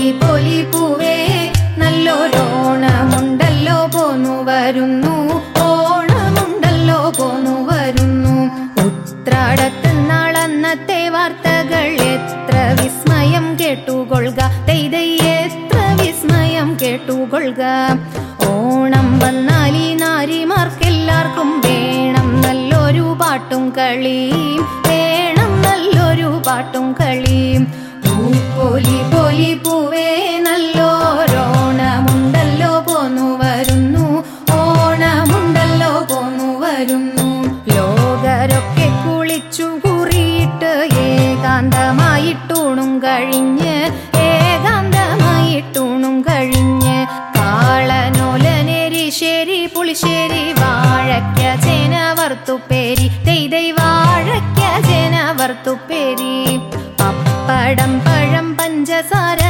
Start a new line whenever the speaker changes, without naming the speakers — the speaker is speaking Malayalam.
പൂക്കോലി പോലി പൂവേ നല്ലൊരോണമുണ്ടല്ലോ പോന്നു വരുന്നു ഓണമുണ്ടല്ലോ പോന്നു വരുന്നു ഉത്രാടത്ത് നാളന്നത്തെ വാർത്തകൾ എത്ര വിസ്മയം കേട്ടുകൊള്ളുക തെയ്തൈ എത്ര വിസ്മയം കേട്ടുകൊള്ളുക ഓണം വന്നാൽ ഈ നാരിമാർക്കെല്ലാവർക്കും വേണം നല്ലൊരു പാട്ടും കളിയും വേണം നല്ലൊരു പാട്ടും കളിയും പൂക്കോലി പോലി പൂവേ നല്ലോരോണമുണ്ടല്ലോ പോന്നു വരുന്നു ഓണമുണ്ടല്ലോ പോന്നു വരുന്നു ലോകരൊക്കെ കുളിച്ചു കുറിയിട്ട് ഏകാന്തമായിട്ടൂണും കഴിഞ്ഞ് ഏകാന്തമായിട്ടൂണും കഴിഞ്ഞ് കാളനോലനെരിശ്ശേരി പുളിശ്ശേരി വാഴയ്ക്ക ചേന വറുത്തുപ്പേരി തെയ്തൈ വാഴയ്ക്ക ചേന വറുത്തുപ്പേരി പപ്പടം പഴം പഞ്ചസാര